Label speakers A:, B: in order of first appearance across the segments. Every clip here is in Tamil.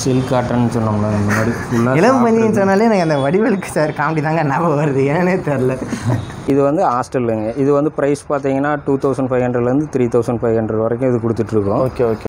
A: சில்க் காட்டன் சொன்னோம்ல இந்த மாதிரி ஃபுல்லாக
B: இளம் பஞ்சின்னு சொன்னாலே எனக்கு அந்த வடிவேலுக்கு சார் காமெடி தாங்க ஞாபகம் வருது ஏன்னே தெரில
A: இது வந்து ஹாஸ்டலுங்க இது வந்து ப்ரைஸ் பார்த்தீங்கன்னா டூ தௌசண்ட் ஃபைவ் ஹண்ட்ரட்லேருந்து த்ரீ தௌசண்ட் ஃபைவ் ஹண்ட்ரட் வரைக்கும் இது கொடுத்துட்ருக்கோம்
B: ஓகே ஓகே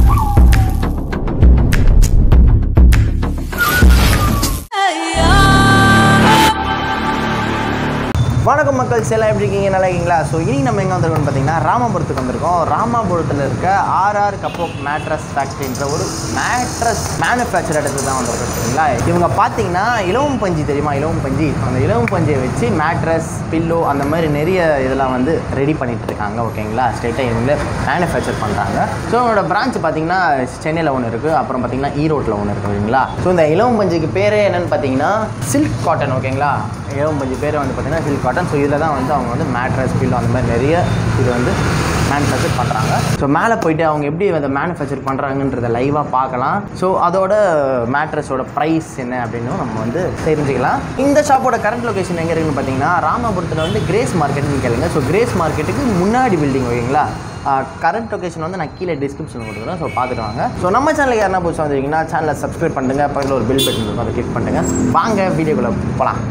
B: வணக்கம் மக்கள் எல்லாம் எப்படி இருக்கீங்க நல்லா இருக்கீங்களா ஸோ இனி நம்ம எங்கே வந்திருக்கோம்னு பார்த்தீங்கன்னா ராமபுரத்துக்கு வந்திருக்கோம் ராமபுரத்தில் இருக்க ஆர்ஆர் கப்போக் மேட்ரஸ் ஃபேக்ட்ரின்ற ஒரு மேட்ரஸ் மேனுஃபேக்சர் இடத்துக்கு தான் வந்திருக்கோம் சரிங்களா இவங்க பார்த்தீங்கன்னா இலவம் பஞ்சு தெரியுமா இலவம் பஞ்சு அந்த இலவம் பஞ்சை வச்சு மேட்ரஸ் பில்லோ அந்த மாதிரி நிறைய இதெல்லாம் வந்து ரெடி பண்ணிட்டு இருக்காங்க ஓகேங்களா ஸ்ட்ரெயிட்டாக இவங்களே மேனுஃபேக்சர் பண்ணுறாங்க ஸோ அவங்களோட பிரான்ச் பார்த்தீங்கன்னா சென்னையில் ஒன்று இருக்குது அப்புறம் பார்த்தீங்கன்னா ஈரோட்டில் ஒன்று இருக்குது ஓகேங்களா ஸோ இந்த இலவம் பஞ்சுக்கு பேரே என்னன்னு பார்த்தீங்கன்னா சில்க் காட்டன் ஓகேங்களா இலவம் பஞ்சு பேர் வந்து பார்த்தீங்கன்னா சில்க் காட்டன் ஸோ இதில் தான் வந்து அவங்க வந்து மேட்ரஸ் பில்லோ அந்த மாதிரி நிறைய இது வந்து மேனுஃபேக்சர் பண்ணுறாங்க ஸோ மேலே போயிட்டு அவங்க எப்படி அதை மேனுஃபேக்சர் பண்ணுறாங்கன்றத லைவாக பார்க்கலாம் ஸோ அதோட மேட்ரஸோட ப்ரைஸ் என்ன அப்படின்னு நம்ம வந்து தெரிஞ்சுக்கலாம் இந்த ஷாப்போட கரண்ட் லொகேஷன் எங்கே இருக்குன்னு பார்த்தீங்கன்னா ராமபுரத்தில் வந்து கிரேஸ் மார்க்கெட்னு கேளுங்க ஸோ கிரேஸ் மார்க்கெட்டுக்கு முன்னாடி பில்டிங் ஓகேங்களா கரண்ட் லொகேஷன் வந்து நான் கீழே டிஸ்கிரிப்ஷன் கொடுக்குறேன் ஸோ பார்த்துட்டு வாங்க ஸோ நம்ம சேனலுக்கு யாரா புதுசாக வந்திருக்கீங்கன்னா சேனலை சப்ஸ்கிரைப் பண்ணுங்க பக்கத்தில் ஒரு பில் பட்டன் இருக்கும் அதை கிளிக் பண்ணுங்க வாங்க வீடியோக்குள்ளே போகலாம்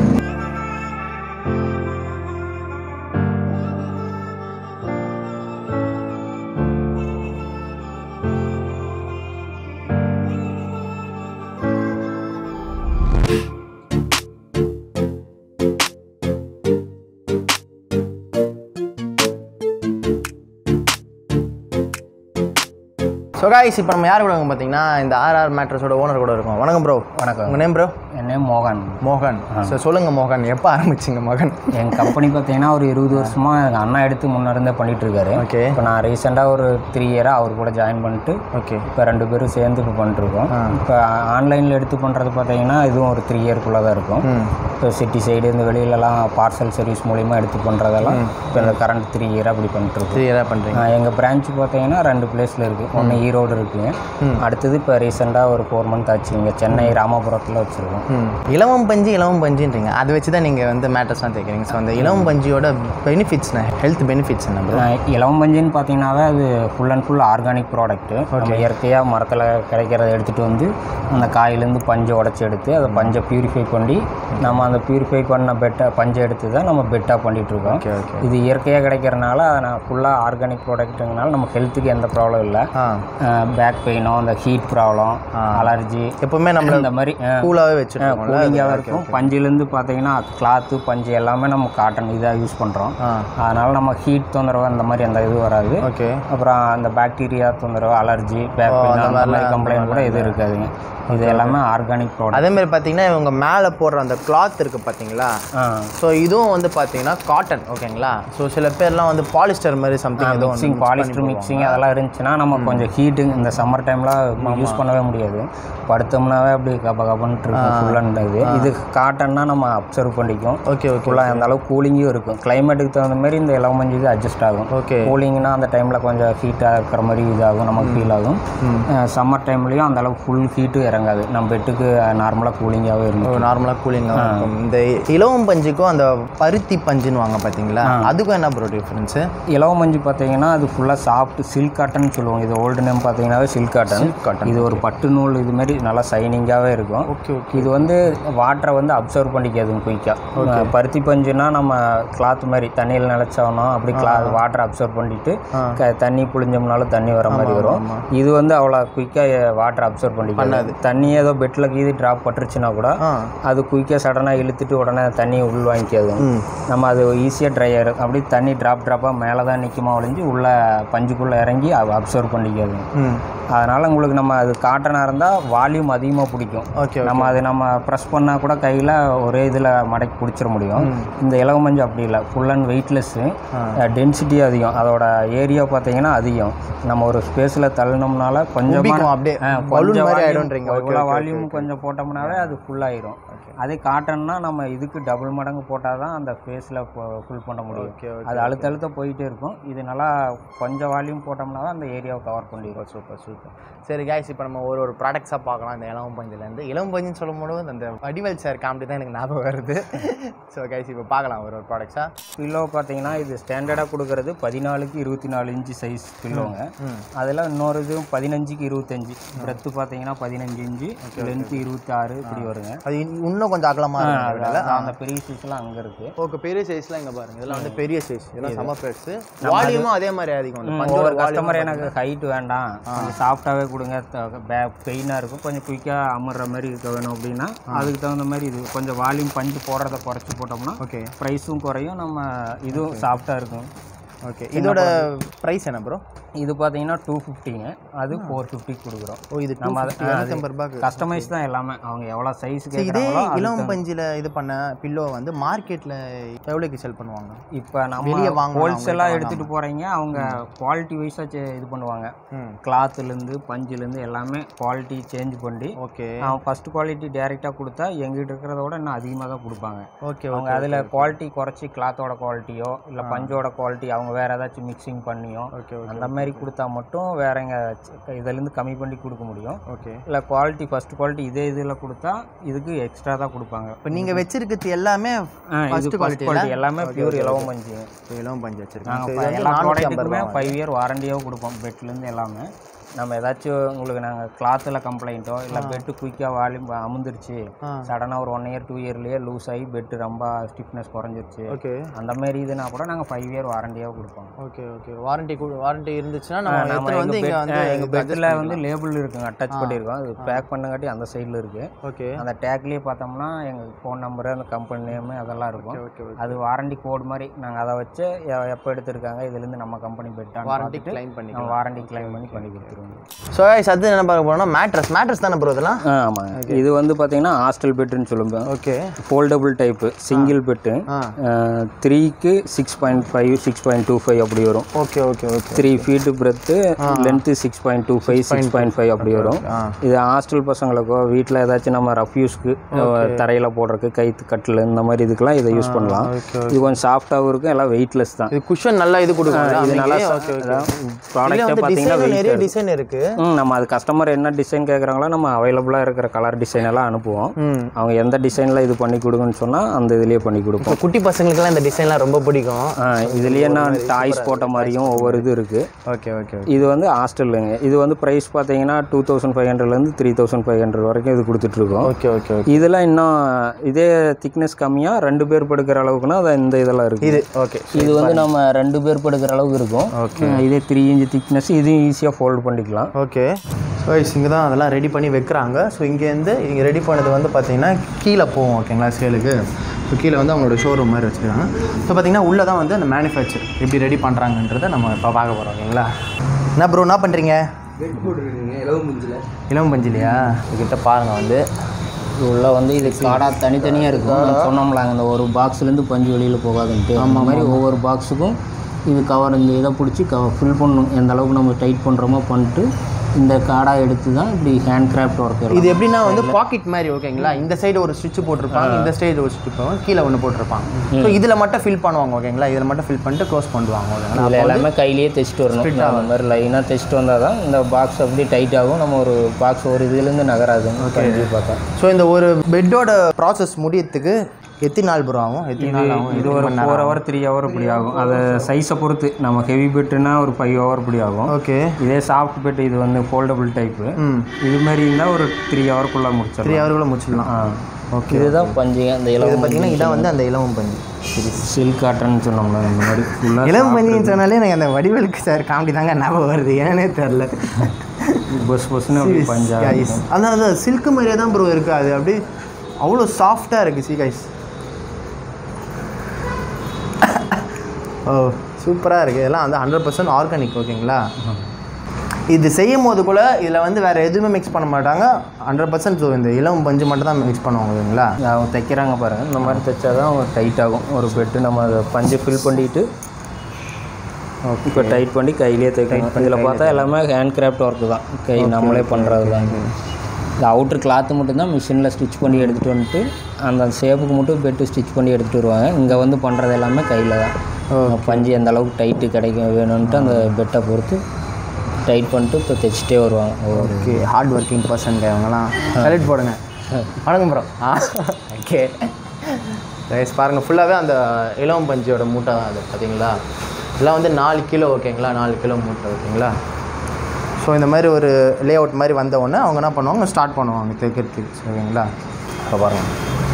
B: ஸோ காய்ஸ் இப்போ நம்ம யார் கூட இருக்கோம் பார்த்தீங்கன்னா இந்த ஆர்ஆர் மேட்ரஸோட ஓனர் கூட இருக்கோம் வணக்கம் ப்ரோ
A: வணக்கம்
B: உங்கள் நேம் ப்ரோ
A: என் நேம் மோகன்
B: மோகன் ஸோ சொல்லுங்கள் மோகன் எப்போ ஆரம்பிச்சிங்க மோகன்
A: என் கம்பெனி பார்த்தீங்கன்னா ஒரு இருபது வருஷமாக எங்கள் அண்ணா எடுத்து முன்னேருந்தே பண்ணிட்டு இருக்காரு
B: ஓகே
A: இப்போ நான் ரீசெண்டாக ஒரு த்ரீ இயராக அவர் கூட ஜாயின் பண்ணிட்டு
B: ஓகே
A: இப்போ ரெண்டு பேரும் சேர்ந்து இப்போ பண்ணிட்டுருக்கோம்
B: ஆ.
A: இப்போ ஆன்லைனில் எடுத்து பண்ணுறது பார்த்தீங்கன்னா இதுவும் ஒரு த்ரீ இயர்க்குள்ளே தான் இருக்கும்
B: ம்
A: இப்போ சிட்டி சைடு இந்த வெளியிலலாம் பார்சல் சர்வீஸ் மூலிமா எடுத்து பண்ணுறதெல்லாம் இப்போ இந்த கரண்ட் த்ரீ இயராக அப்படி பண்ணிட்டுருக்கோம்
B: த்ரீ இயராக பண்ணுறீங்க
A: எங்கள் பிரான்ச் பார்த்தீங்கன்னா ரெண்டு பிளேஸில் இருக்குது ஒன்று ஈரோடு இருக்குங்க
B: ம்.
A: அடுத்தது இப்போ ரீசெண்டாக ஒரு ஃபோர் மந்த் ஆச்சு இங்கே சென்னை ராமபுரத்தில் வச்சுருக்கோம்
B: ம் இலவம் பஞ்சு இலவம் பஞ்சுன்றீங்க அதை வச்சு தான் நீங்கள் வந்து மேட்டர்ஸ்லாம் தேய்க்கிறீங்க ஸோ அந்த இலவம் பஞ்சியோட பெனிஃபிட்ஸ்ண்ணே ஹெல்த் பெனிஃபிட்ஸ் என்ன ப்ரோ
A: இளவம் பஞ்சுன்னு பார்த்தீங்கன்னாவே அது full and full organic product நம்ம இயற்கையாக மரத்தில் கிடைக்கிறத எடுத்துகிட்டு வந்து அந்த காயிலேருந்து பஞ்சை உடச்சி எடுத்து அதை பஞ்சை பியூரிஃபை பண்ணி நம்ம அந்த பியூரிஃபை பண்ண பெட்டை பஞ்சை எடுத்து தான் நம்ம பெட்டாக பண்ணிகிட்ருக்கோம்
B: ஓகே ஓகே
A: இது இயற்கையாக கிடைக்கிறனால நான் ஃபுல்லாக ஆர்கானிக் ப்ராடக்ட்டுங்கனால நம்ம ஹெல்த்துக்கு எந்த ப்ராப்ளம் இல்லை
B: ஆ
A: பேக் பெயினோ அந்த ஹீட் ப்ராப்ளம் அலர்ஜி
B: எப்போவுமே நம்மள
A: இந்த மாதிரி
B: கூலாகவே வச்சுருக்கோம்ல
A: கூலிங்காக இருக்கும் பஞ்சிலேருந்து பார்த்தீங்கன்னா கிளாத்து பஞ்சு எல்லாமே நம்ம காட்டன் இதாக யூஸ் பண்ணுறோம்
B: ஆ
A: அதனால் நம்ம ஹீட் தொந்தரவு அந்த மாதிரி அந்த இது வராது
B: ஓகே
A: அப்புறம் அந்த பாக்டீரியா தொந்தரவு அலர்ஜி பேக் பெயின் அந்த மாதிரி கம்ப்ளைண்ட் கூட எதுவும் இருக்காதுங்க இது எல்லாமே ஆர்கானிக் ப்ராடக்ட்
B: அதே மாதிரி பார்த்தீங்கன்னா இவங்க மேலே போடுற அந்த கிளாத் இருக்குது பார்த்தீங்களா ஸோ இதுவும் வந்து பார்த்தீங்கன்னா காட்டன் ஓகேங்களா ஸோ சில பேர்லாம் வந்து பாலிஸ்டர் மாதிரி சம்திங் ஏதோ
A: மிக்சிங் பாலிஸ்டர் மிக்சிங் அதெல்லாம் இருந்துச்சுன்னா நம்ம கொஞ்சம் ஹீட்டு இந்த சம்மர் டைமில் யூஸ் பண்ணவே முடியாது படுத்தோம்னாவே அப்படி கப கபன்ட்டு இருக்கும் ஃபுல் அண்ட் இது இது காட்டன்னா நம்ம அப்சர்வ் பண்ணிக்கும்
B: ஓகே ஓகே
A: ஃபுல்லாக அந்த அளவுக்கு கூலிங்கும் இருக்கும் கிளைமேட்டுக்கு தகுந்த மாதிரி இந்த இளவமஞ்சு இது அட்ஜஸ்ட் ஆகும்
B: ஓகே
A: கூலிங்னா அந்த டைமில் கொஞ்சம் ஹீட்டாக இருக்கிற மாதிரி இதாகும் நமக்கு ஃபீல் ஆகும் சம்மர் டைம்லேயும் அந்த அளவுக்கு ஃபுல் ஹீட்டு இறங்காது நம்ம பெட்டுக்கு நார்மலாக கூலிங்காகவே இருக்கும்
B: நார்மலாக கூலிங்காக இருக்கும் இந்த இலவம் பஞ்சுக்கும் அந்த பருத்தி பஞ்சுன்னு வாங்க பார்த்தீங்களா அதுக்கும் என்ன ப்ரோ டிஃப்ரென்ஸு
A: இலவ மஞ்சு பார்த்தீங்கன்னா அது ஃபுல்லாக சாஃப்ட் சில்க் காட்டன் சொல்லுவோம் இது ஓல்டு நேம் பார்த்தீங்கன்னாவே சில்க் காட்டன்
B: Silk cotton.
A: இது ஒரு பட்டு நூல் இது மாதிரி நல்லா சைனிங்காகவே இருக்கும்
B: ஓகே ஓகே
A: இது வந்து வாட்டரை வந்து அப்சர்வ் பண்ணிக்காதுங்க குயிக்காக பருத்தி பஞ்சுனா நம்ம கிளாத் மாதிரி தண்ணியில் நினச்சோம்னா அப்படி கிளா வாட்டர் அப்சர்வ் பண்ணிட்டு க- தண்ணி புழிஞ்சோம்னாலும் தண்ணி வர மாதிரி வரும் இது வந்து அவ்வளோ குயிக்காக வாட்டர் அப்சர்வ் பண்ணிக்காது தண்ணி ஏதோ பெட்டில் கீது ட்ராப் பட்டுருச்சுன்னா கூட
B: ஆ
A: அது குயிக்காக சடனாக இழுத்துட்டு உடனே தண்ணி உள் வாங்கிக்காது
B: ம்
A: நம்ம அது ஈஸியாக ட்ரை ஆயிரும் அப்படி தண்ணி ட்ராப் ட்ராப்பாக மேலே தான் நிற்குமா ஒழிஞ்சு உள்ளே பஞ்சுக்குள்ளே இறங்கி அப்சர்வ் பண்ணிக்காது
B: ம்
A: அதனால் உங்களுக்கு நம்ம அது காட்டனாக இருந்தால் வால்யூம் அதிகமாக பிடிக்கும்
B: ஓகே
A: நம்ம அது நம்ம ப்ரெஸ் பண்ணால் கூட கையில் ஒரே இதில் மடக்கி பிடிச்சிட முடியும் இந்த இலவ மஞ்சு அப்படி இல்லை ஃபுல் அண்ட் வெயிட்லெஸ்ஸு டென்சிட்டி அதிகம் அதோட ஏரியா பார்த்தீங்கன்னா அதிகம் நம்ம ஒரு ஸ்பேஸில் தள்ளினோம்னால கொஞ்சமாக
B: உபிக்கும் அப்படியே பலூன் மாதிரி ஆயிடும்ன்றீங்க ஓகே
A: இவ்வளோ வால்யூம் கொஞ்சம் போட்டோம்னாவே அது ஃபுல்லாயிரும் அதே காட்டன்னா நம்ம இதுக்கு டபுள் மடங்கு போட்டால் தான் அந்த ஃபேஸில் ஃபுல் பண்ண முடியும்
B: ஓகே ஓகே
A: அது அழுத்த அழுத்த போயிட்டே இருக்கும் இது நல்லா கொஞ்சம் வால்யூம் போட்டோம்னா தான் அந்த ஏரியாவை கவர் பண்ணிடும்
B: சூப்பர் சூப்பர் இருக்கும் சரி guys இப்போ நம்ம ஒரு ஒரு ப்ராடக்ட்ஸாக பார்க்கலாம் இந்த இளம் பஞ்சிலேருந்து இளம் பஞ்சுன்னு சொல்லும்போது அந்த வடிவேல் சார் காமெடி தான் எனக்கு ஞாபகம் வருது ஸோ guys இப்போ பார்க்கலாம் ஒரு ஒரு ப்ராடக்ட்ஸாக
A: பில்லோ பார்த்தீங்கன்னா இது ஸ்டாண்டர்டாக கொடுக்கறது பதினாலுக்கு இருபத்தி நாலு இன்ச்சு சைஸ் பில்லோங்க அதில் இன்னொரு இது பதினஞ்சுக்கு இருபத்தஞ்சு பிரெத்து பார்த்தீங்கன்னா பதினஞ்சு இன்ச்சு லென்த்து இருபத்தி ஆறு இப்படி வருங்க
B: அது இன்- இன்னும் கொஞ்சம் அகலமாக இருக்கும்
A: அதுல அந்த பெரிய சைஸ்லாம் அங்கே இருக்குது
B: ஓகே பெரிய சைஸ்லாம் இங்கே பாருங்க இதெல்லாம் வந்து பெரிய சைஸ் இதெல்லாம் செம பெருசு வால்யூமும் அதே மாதிரி அதிகம் அந்த
A: ஒவ்வொரு
B: பஞ்சோட
A: கஸ்டமர் எனக்கு ஹைட் வேண்டாம் கொஞ்சம் சாஃப்டாகவே கொடுங்க பெயினாக இருக்கும் கொஞ்சம் குயிக்காக அமர்ற மாதிரி இருக்க வேணும் அப்படின்னா அதுக்கு தகுந்த மாதிரி இது கொஞ்சம் வால்யூம் பஞ்சு போடுறத குறைச்சி போட்டோம்னா
B: ஓகே
A: ப்ரைஸும் குறையும் நம்ம இதுவும் சாஃப்டாக இருக்கும்
B: ஓகே இதோட ப்ரைஸ் என்ன ப்ரோ
A: இது பார்த்தீங்கன்னா டூ ஃபிஃப்டிங்க அது ஃபோர் ஃபிஃப்டிக்கு கொடுக்குறோம்
B: ஓ இது
A: நம்ம அது-
B: இரநூத்தம்பது ரூபாய்க்கு
A: கஸ்டமைஸ் தான் எல்லாமே அவங்க எவ்வளோ சைஸ்
B: இதே
A: கேட்குறாங்களோ
B: இளம் பஞ்சில் இது பண்ண பில்லோ வந்து மார்க்கெட்டில் எவ்வளோக்கு செல் பண்ணுவாங்க
A: இப்போ நம்ம
B: வெளிய வாங்கணும்
A: ஹோல்சேலாக எடுத்துகிட்டு போகிறீங்க அவங்க குவாலிட்டி வைஸாக இது பண்ணுவாங்க
B: ம்
A: கிளாத்துலேருந்து பஞ்சுலேருந்து எல்லாமே குவாலிட்டி சேஞ்ச் பண்ணி
B: ஓகே
A: அவன் ஃபஸ்ட் குவாலிட்டி டேரெக்டாக கொடுத்தா எங்கிட்ட இருக்கிறத விட இன்னும் அதிகமாக தான் கொடுப்பாங்க
B: ஓகே
A: அவங்க அதில் குவாலிட்டி குறைச்சி கிளாத்தோட குவாலிட்டியோ இல்லை பஞ்சோட குவாலிட்டி அவங்க வேறு ஏதாச்சும் மிக்சிங் பண்ணியோ
B: ஓகே ஓகே
A: அந்த மாதிரி கொடுத்தா மட்டும் வேற எங்க இதுலேருந்து கம்மி பண்ணி கொடுக்க முடியும்
B: ஓகே
A: இல்லை குவாலிட்டி ஃபர்ஸ்ட் குவாலிட்டி இதே இதில் கொடுத்தா இதுக்கு எக்ஸ்ட்ரா தான் கொடுப்பாங்க
B: இப்போ நீங்கள் வச்சிருக்கிறது எல்லாமே
A: ஆ, இது
B: First
A: ஃபர்ஸ்ட்
B: quality
A: குவாலிட்டி எல்லாமே பியூர் இலவம் பஞ்சு
B: இளம் பஞ்சு வச்சிருக்கோம்
A: நாங்கள் எல்லா ப்ராடக்ட்டுக்குமே ஃபைவ் இயர் வாரண்டியாக கொடுப்போம் பெட்லேருந்து எல்லாமே நம்ம ஏதாச்சும் உங்களுக்கு நாங்கள் கிளாத்தில் கம்ப்ளைண்ட்டோ இல்லை பெட்டு குயிக்காக வால்யூம் அமுந்துருச்சு
B: ஆ.
A: சடனாக ஒரு ஒன் இயர் டூ இயர்லேயே லூஸ் ஆகி பெட்டு ரொம்ப ஸ்டிஃப்னஸ் குறைஞ்சிருச்சு
B: ஓகே
A: அந்த மாதிரி இதுனா கூட நாங்கள் ஃபைவ் இயர் வாரண்டியாக கொடுப்போம்
B: ஓகே ஓகே வாரண்டி வாரண்டி இருந்துச்சுன்னா
A: நம்ம
B: நம்ம எடுத்துட்டு வந்து இங்கே வந்து
A: எங்கள் பெட்டில் வந்து லேபிள் இருக்குங்க அட்டாச் பண்ணியிருக்கோம் அது பேக் பண்ணங்காட்டி அந்த சைடில் இருக்குது
B: ஓகே
A: அந்த டேக்லேயே பார்த்தோம்னா எங்கள் ஃபோன் நம்பரு அந்த கம்பெனி நேமு அதெல்லாம் இருக்கும்
B: ஓகே ஓகே
A: அது வாரண்டி கோடு மாதிரி நாங்கள் அதை வச்சு எ- எப்போ எடுத்திருக்காங்க இதுலேருந்து நம்ம கம்பெனி பெட்டான்னு
B: வாரண்டி
A: பார்த்துட்டு
B: கிளைம் பண்ணி
A: நம்ம வாரண்டி கிளைம் பண்ணி பண்ணி கொடுத்துருவோம்
B: ஸோ அது என்ன பார்க்க போறோம்னா மேட்ரஸ் மேட்ரஸ் தானே ப்ரோ இதெல்லாம்
A: ஆ ஆமாங்க இது வந்து பார்த்தீங்கன்னா ஹாஸ்டல் பெட்டுன்னு சொல்லுவோம்
B: okay
A: foldable type single bed
B: ஆ
A: த்ரீக்கு six point five six point two five அப்படி வரும்
B: okay okay okay
A: three feet breadth length six point two five six point five அப்படி வரும்
B: ஆ
A: இது ஹாஸ்டல் பசங்களுக்கோ வீட்டில் ஏதாச்சும் நம்ம ரஃப் யூஸ்க்கு தரையில் போடுறதுக்கு கைத்து கட்டில் இந்த மாதிரி இதுக்கெல்லாம் இதை யூஸ் பண்ணலாம்
B: ஓகே
A: இது கொஞ்சம் சாஃப்டாகவும் இருக்கும் எல்லாம் வெயிட்லெஸ் தான்
B: இது குஷன் நல்லா இது கொடுக்கும்
A: இது நல்லா
B: ஓகே ஓகே
A: ப்ராடக்ட்டை
B: வந்து
A: பார்த்தீங்கன்னா
B: டிசைன் நிறைய டிசைன் இருக்கு
A: ம் நம்ம அது கஸ்டமர் என்ன டிசைன் கேட்குறாங்களோ நம்ம அவைலபிளாக இருக்கிற கலர் டிசைன் எல்லாம் அனுப்புவோம்
B: ம்
A: அவங்க எந்த டிசைனில் இது பண்ணி கொடுங்கன்னு சொன்னால் அந்த இதுலேயே பண்ணி கொடுப்போம்
B: இப்போ குட்டி பசங்களுக்குலாம் இந்த டிசைன்லாம் ரொம்ப பிடிக்கும்
A: ஆ, இதுலேயே நான் டாய்ஸ் போட்ட மாதிரியும் ஒவ்வொரு இது இருக்குது
B: ஓகே ஓகே
A: இது வந்து ஹாஸ்டலுங்க இது வந்து ப்ரைஸ் பார்த்தீங்கன்னா டூ தௌசண்ட் ஃபைவ் ஹண்ட்ரட்லேருந்து த்ரீ தௌசண்ட் ஃபைவ் ஹண்ட்ரட் வரைக்கும் இது கொடுத்துட்ருக்கோம்
B: ஓகே ஓகே ஓகே
A: இதெல்லாம் இன்னும் இதே திக்னஸ் கம்மியாக ரெண்டு பேர் படுக்கிற அளவுக்குன்னா அது இந்த இதெல்லாம் இருக்குது
B: இது ஓகே
A: இது வந்து நம்ம ரெண்டு பேர் படுக்கிற அளவுக்கு இருக்கும்
B: Okay.
A: இதே த்ரீ இன்ச் திக்னஸ் இதையும் ஈஸியாக ஃபோல்ட் பண்ணிக்கலாம்
B: ஓகே ஸோ இங்கே தான் அதெல்லாம் ரெடி பண்ணி வைக்கிறாங்க ஸோ இங்கேருந்து இங்கே ரெடி பண்ணது வந்து பார்த்தீங்கன்னா கீழே போகும் ஓகேங்களா சேலுக்கு ஸோ கீழே வந்து அவங்களோட ஷோரூம் மாதிரி வச்சுருக்காங்க ஸோ பார்த்தீங்கன்னா உள்ளே தான் வந்து அந்த மேனுஃபேக்சர் எப்படி ரெடி பண்ணுறாங்கன்றதை நம்ம இப்போ பார்க்க போகிறோம் ஓகேங்களா என்ன ப்ரோ என்ன பண்ணுறீங்க இளம் பஞ்சிலையா கிட்ட பாருங்கள் வந்து
A: உள்ள வந்து இது காடா தனித்தனியாக இருக்கும் நம்ம சொன்னோம்லாங்க இந்த ஒரு பாக்ஸ்லேருந்து பஞ்சு வெளியில் போகாதுன்ட்டு அந்த மாதிரி ஒவ்வொரு பாக்ஸுக்கும் இது கவர் இந்த இதை பிடிச்சி கவர் ஃபில் பண்ணணும் எந்த அளவுக்கு நம்ம டைட் பண்ணுறோமோ பண்ணிட்டு இந்த காடா எடுத்து தான் இப்படி ஹேண்ட் கிராஃப்ட் ஒர்க்
B: இது எப்படின்னா வந்து பாக்கெட் மாதிரி ஓகேங்களா இந்த சைடு ஒரு ஸ்விட்ச் போட்டிருப்பாங்க இந்த சைடு ஒரு ஸ்விட்ச் போவாங்க கீழே ஒன்று போட்டிருப்பாங்க ஸோ இதில் மட்டும் ஃபில் பண்ணுவாங்க ஓகேங்களா இதில் மட்டும் ஃபில் பண்ணிட்டு க்ளோஸ் பண்ணுவாங்க ஓகேங்களா
A: இதில் எல்லாமே கையிலேயே தைச்சிட்டு வரணும் அந்த மாதிரி லைனாக தைச்சிட்டு வந்தால் தான் இந்த பாக்ஸ் அப்படி டைட் ஆகும் நம்ம ஒரு பாக்ஸ் ஒரு இதுலேருந்து நகராது பஞ்சு பார்த்தா
B: ஸோ இந்த ஒரு பெட்டோட ப்ராசஸ் முடியறதுக்கு எத்தனை நாள் ப்ரோ ஆகும் எத்தனை நாள் ஆகும்
A: இது ஒரு ஃபோர் ஹவர் த்ரீ ஹவர் இப்படி ஆகும் அதை சைஸை பொறுத்து நம்ம ஹெவி பெட்டுனா ஒரு ஃபைவ் ஹவர் இப்படி ஆகும்
B: ஓகே
A: இதே சாஃப்ட் பெட் இது வந்து ஃபோல்டபுள் டைப்பு
B: ம்
A: இது மாதிரி இருந்தால் ஒரு த்ரீ ஹவருக்குள்ளே
B: த்ரீ
A: முடிச்சிடலாம்
B: ஹவருக்குள்ள முடிச்சிடலாம்
A: ஆ
B: ஓகே
A: இதுதான் பஞ்சு அந்த
B: இது
A: இளம்
B: பார்த்தீங்கன்னா இதான் வந்து அந்த இளவம் பஞ்சு
A: சில்க் காட்டன் சொன்னோம்ல இந்த மாதிரி ஃபுல்லாக
B: இளம் பஞ்சுன்னு சொன்னாலே எனக்கு அந்த வடிவேலுக்கு சார் காமெடி தாங்க ஞாபகம் வருது ஏன்னே தெரில
A: பஸ் பஸ்னு அப்படி பஞ்சா
B: அதான் அதான் சில்க் மாதிரியே தான் ப்ரோ இருக்குது அது அப்படியே அவ்வளோ சாஃப்டாக இருக்குது சி கைஸ் ஓ சூப்பராக இருக்குது இதெல்லாம் வந்து ஹண்ட்ரட் பர்சன்ட் ஆர்கானிக் ஓகேங்களா இது செய்யும் போது கூட இதில் வந்து வேறு எதுவுமே மிக்ஸ் பண்ண மாட்டாங்க ஹண்ட்ரட் பர்சன்ட் ஸோ இந்த இளம் பஞ்சு மட்டும் தான் மிக்ஸ் பண்ணுவாங்க ஓகேங்களா
A: அவங்க தைக்கிறாங்க பாருங்கள் இந்த மாதிரி தைச்சா தான் அவங்க டைட் ஆகும் ஒரு பெட்டு நம்ம அதை பஞ்சை ஃபில் பண்ணிட்டு இப்போ டைட் பண்ணி கையிலேயே தைக்கணும் இதில் பார்த்தா எல்லாமே ஹேண்ட் கிராஃப்ட் ஒர்க்கு தான் கை நம்மளே பண்ணுறது தான் இந்த அவுட்ரு கிளாத்து மட்டும்தான் மிஷினில் ஸ்டிச் பண்ணி எடுத்துகிட்டு வந்துட்டு அந்த ஷேப்புக்கு மட்டும் பெட்டு ஸ்டிச் பண்ணி எடுத்துகிட்டு வருவாங்க இங்கே வந்து பண்ணுறது எல்லாமே கையில் தான் பஞ்சு எந்த அளவுக்கு டைட்டு கிடைக்கும் வேணும்ன்ட்டு அந்த பெட்டை பொறுத்து டைட் பண்ணிட்டு இப்போ தைச்சிட்டே வருவாங்க ஒவ்வொரு
B: ஓகே ஹார்ட் ஒர்க்கிங் பர்சன்ட் அவங்கலாம் செலக்ட் போடுங்க வணக்கம் ப்ரோ ஆ ஓகே ரைஸ் பாருங்கள் ஃபுல்லாகவே அந்த இளம் பஞ்சியோட மூட்டை தான் அது பார்த்தீங்களா இதெல்லாம் வந்து நாலு கிலோ ஓகேங்களா நாலு கிலோ மூட்டை ஓகேங்களா ஸோ இந்த மாதிரி ஒரு லே அவுட் மாதிரி வந்த உடனே அவங்க என்ன பண்ணுவாங்க ஸ்டார்ட் பண்ணுவாங்க தைக்கிறதுக்கு ஓகேங்களா இப்போ பாருங்கள்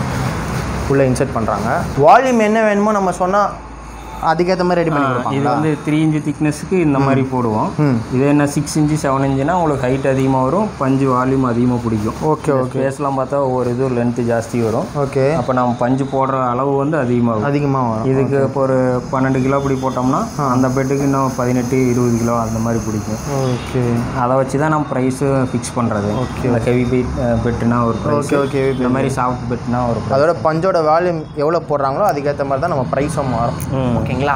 B: உள்ளே இன்சர்ட் பண்ணுறாங்க வால்யூம் என்ன வேணுமோ நம்ம சொன்னால் அதுக்கேற்ற மாதிரி ரெடி பண்ணி
A: இது
B: கொடுப்பாங்களா
A: வந்து த்ரீ இன்ச்சு திக்னஸ்க்கு இந்த மாதிரி போடுவோம்
B: ம்
A: இது என்ன சிக்ஸ் இன்ச்சு செவன் இன்ச்சுனா உங்களுக்கு ஹைட் அதிகமாக வரும் பஞ்சு வால்யூம் அதிகமாக பிடிக்கும்
B: ஓகே ஓகே
A: ஃபேஸ்லாம் பார்த்தா ஒவ்வொரு இது லென்த்து ஜாஸ்தி வரும்
B: ஓகே
A: அப்போ நம்ம பஞ்சு போடுற அளவு வந்து அதிகமாகும்
B: அதிகமாக வரும்
A: இதுக்கு இப்போ ஒரு பன்னெண்டு கிலோ அப்படி போட்டோம்னா அந்த பெட்டுக்கு இன்னும் பதினெட்டு இருபது கிலோ அந்த மாதிரி பிடிக்கும்
B: ஓகே
A: அதை வச்சு தான் நம்ம ப்ரைஸு ஃபிக்ஸ் பண்ணுறது இந்த ஹெவி பெட் பெட்டுனா ஒரு ப்ரைஸ்
B: ஓகே ஓகே
A: இந்த மாதிரி சாஃப்ட் பெட்னா ஒரு price.
B: அதோட பஞ்சோட வால்யூம் எவ்வளோ போடுறாங்களோ அதுக்கேற்ற மாதிரி தான் நம்ம ப்ரைஸும் மாறும்
A: ம்.
B: ஓகேங்களா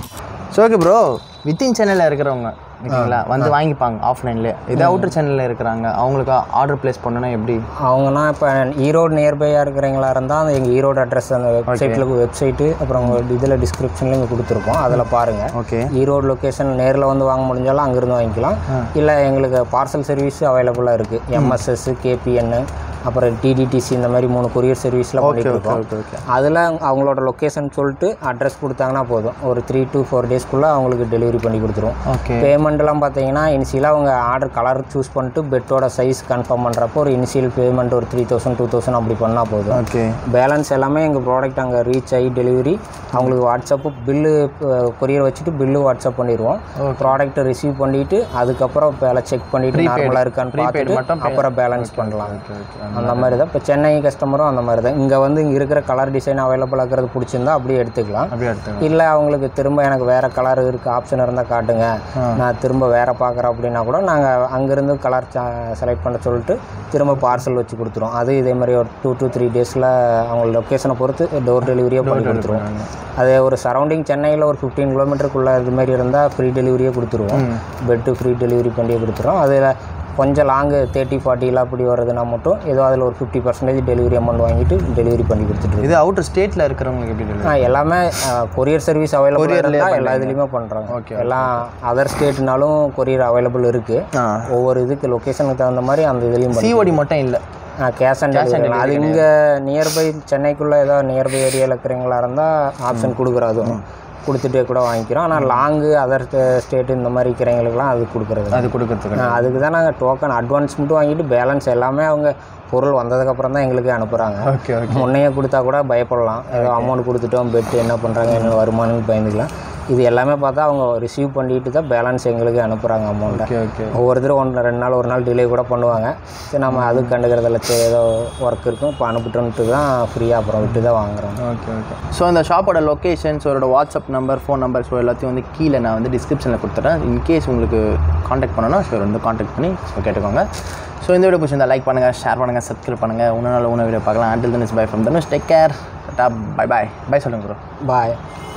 B: ஸோ ஓகே ப்ரோ வித்தின் சேனலில் இருக்கிறவங்க ஓகேங்களா வந்து வாங்கிப்பாங்க ஆஃப்லைன்லேயே இதே அவுட்டர் சேனலில் இருக்கிறாங்க அவங்களுக்கு ஆர்டர் ப்ளேஸ் பண்ணணும்னா எப்படி
A: அவங்கன்னா இப்போ ஈரோடு நியர்பையாக இருக்கிறவங்களா இருந்தால் எங்கள் ஈரோடு அட்ரஸ் அந்த வெப்சைட்டில் வெப்சைட்டு அப்புறம் உங்கள் இதில் டிஸ்கிரிப்ஷனில் இங்கே கொடுத்துருக்கோம் அதில் பாருங்கள்
B: ஓகே
A: ஈரோடு லொக்கேஷன் நேரில் வந்து வாங்க முடிஞ்சாலும் அங்கேருந்து வாங்கிக்கலாம் இல்லை எங்களுக்கு பார்சல் சர்வீஸ் அவைலபிளாக இருக்குது எம்எஸ்எஸ் கேபிஎன் அப்புறம் டிடிடிசி இந்த மாதிரி மூணு கொரியர் சர்வீஸ்லாம் பண்ணிட்டு இருக்கோம்
B: ஓகே ஓகே
A: அதில் அவங்களோட லொக்கேஷன் சொல்லிட்டு அட்ரஸ் கொடுத்தாங்கன்னா போதும் ஒரு த்ரீ to ஃபோர் டேஸ்க்குள்ளே அவங்களுக்கு டெலிவரி பண்ணி கொடுத்துருவோம்
B: ஓகே
A: பேமெண்ட்லாம் பார்த்தீங்கன்னா இனிஷியலாக அவங்க ஆர்டர் கலர் சூஸ் பண்ணிட்டு பெட்டோட சைஸ் கன்ஃபார்ம் பண்ணுறப்போ ஒரு இனிஷியல் பேமெண்ட் ஒரு த்ரீ தௌசண்ட் டூ தௌசண்ட் அப்படி பண்ணால் போதும்
B: ஓகே
A: பேலன்ஸ் எல்லாமே எங்கள் ப்ராடக்ட் அங்கே ரீச் ஆகி டெலிவரி அவங்களுக்கு வாட்ஸ்அப்பு பில்லு கொரியர் வச்சுட்டு பில்லு வாட்ஸ்அப் பண்ணிடுவோம் ப்ராடக்ட்டை ரிசீவ் பண்ணிட்டு அதுக்கப்புறம் வேலை செக் பண்ணிட்டு நார்மலாக இருக்கான்னு பார்த்துட்டு
B: மட்டும் pay-
A: அப்புறம் பேலன்ஸ் பண்ணலாம்
B: ஓகே ஓகே
A: அந்த மாதிரி தான் இப்போ சென்னை கஸ்டமரும் அந்த மாதிரி தான் இங்கே வந்து இங்கே இருக்கிற கலர் டிசைன் அவைலபிள் இருக்கிறது பிடிச்சிருந்தா அப்படியே எடுத்துக்கலாம்
B: அப்படியே எடுத்துங்க
A: இல்லை அவங்களுக்கு திரும்ப எனக்கு வேறு கலர் இருக்குது ஆப்ஷன் இருந்தால் காட்டுங்க நான் திரும்ப வேறு பார்க்குறேன் அப்படின்னா கூட நாங்கள் அங்கேருந்து கலர் செலக்ட் பண்ண சொல்லிட்டு திரும்ப பார்சல் வச்சு கொடுத்துருவோம் அது இதே மாதிரி ஒரு டூ to த்ரீ டேஸில் அவங்க லொக்கேஷனை பொறுத்து டோர் டெலிவரியே பண்ணி கொடுத்துருவோம் அது ஒரு சரௌண்டிங் சென்னையில் ஒரு ஃபிஃப்டீன் கிலோமீட்டருக்குள்ளே இது மாதிரி இருந்தால் ஃப்ரீ டெலிவரியே கொடுத்துருவோம் பெட்டு ஃப்ரீ டெலிவரி பண்ணி கொடுத்துருவோம் அதில் கொஞ்சம் லாங்கு தேர்ட்டி ஃபார்ட்டியில் அப்படி வர்றதுனா மட்டும் ஏதோ அதில் ஒரு ஃபிஃப்டி பர்சன்டேஜ் டெலிவரி அமௌண்ட் வாங்கிட்டு டெலிவரி பண்ணி கொடுத்துட்டு
B: இது அவுட்டர் ஸ்டேட்டில் இருக்கிறவங்களுக்கு எப்படி delivery?
A: ஆ எல்லாமே கொரியர் சர்வீஸ் அவைலபிள் இருந்தால் எல்லா இதுலேயுமே பண்ணுறாங்க
B: Okay,
A: எல்லாம் அதர் ஸ்டேட்னாலும் கொரியர் அவைலபிள் இருக்குது
B: ஆ
A: ஒவ்வொரு இதுக்கு லொக்கேஷனுக்கு தகுந்த மாதிரி அந்த இதுலேயும் பண்ணி
B: சிஓடி மட்டும் இல்லை
A: கேஷ் ஆன் டெலிவரி அது இங்கே நியர்பை சென்னைக்குள்ளே ஏதோ நியர்பை ஏரியாவில் இருக்கிறவங்களா இருந்தால் ஆப்ஷன் கொடுக்குறோம் அதுவும் கொடுத்துட்டே கூட வாங்கிக்கிறோம் ஆனால் லாங்கு அதர் ஸ்டேட்டு இந்த மாதிரி இருக்கிறவங்களுக்குலாம் அது கொடுக்குறது
B: அது கொடுக்கறதுக்கு
A: அதுக்கு தான் நாங்கள் டோக்கன் அட்வான்ஸ் மட்டும் வாங்கிட்டு பேலன்ஸ் எல்லாமே அவங்க பொருள் வந்ததுக்கப்புறம் தான் எங்களுக்கு அனுப்புகிறாங்க
B: ஓகே ஓகே
A: முன்னையே கொடுத்தா கூட பயப்படலாம் ஏதோ அமௌண்ட் கொடுத்துட்டோம் பெட்டு என்ன பண்ணுறாங்க என்ன வருமானம்னு பயந்துக்கலாம் இது எல்லாமே பார்த்தா அவங்க ரிசீவ் பண்ணிட்டு தான் பேலன்ஸ் எங்களுக்கு அனுப்புகிறாங்க அமௌண்ட்டை
B: ஓகே ஓகே
A: ஒவ்வொருத்தரும் ஒன்று ரெண்டு நாள் ஒரு நாள் டிலே கூட பண்ணுவாங்க சரி நம்ம அதுக்கு கண்டுக்கிறதில்ல சரி ஏதோ ஒர்க் இருக்கும் இப்போ அனுப்பிட்டோன்ட்டு தான் ஃப்ரீயாக அப்புறம் விட்டு தான் வாங்குறோம்
B: ஓகே ஓகே ஸோ இந்த ஷாப்போட லொக்கேஷன்ஸ் அவரோட WhatsApp number phone number so எல்லாத்தையும் வந்து கீழே நான் வந்து டிஸ்கிரிப்ஷனில் கொடுத்துறேன் இன்கேஸ் உங்களுக்கு காண்டாக்ட் பண்ணணும்னா ஸோ வந்து காண்டாக்ட் பண்ணி ஸோ கேட்டுக்கோங்க ஸோ இந்த வீடியோ பிடிச்சிருந்தா லைக் பண்ணுங்கள் ஷேர் பண்ணுங்கள் சப்ஸ்கிரைப் பண்ணுங்கள் இன்னும் நாள் உணவு வீடியோ பார்க்கலாம் until then is bye from Dhanush take care bye bye bye சொல்லுங்க ப்ரோ
A: பாய்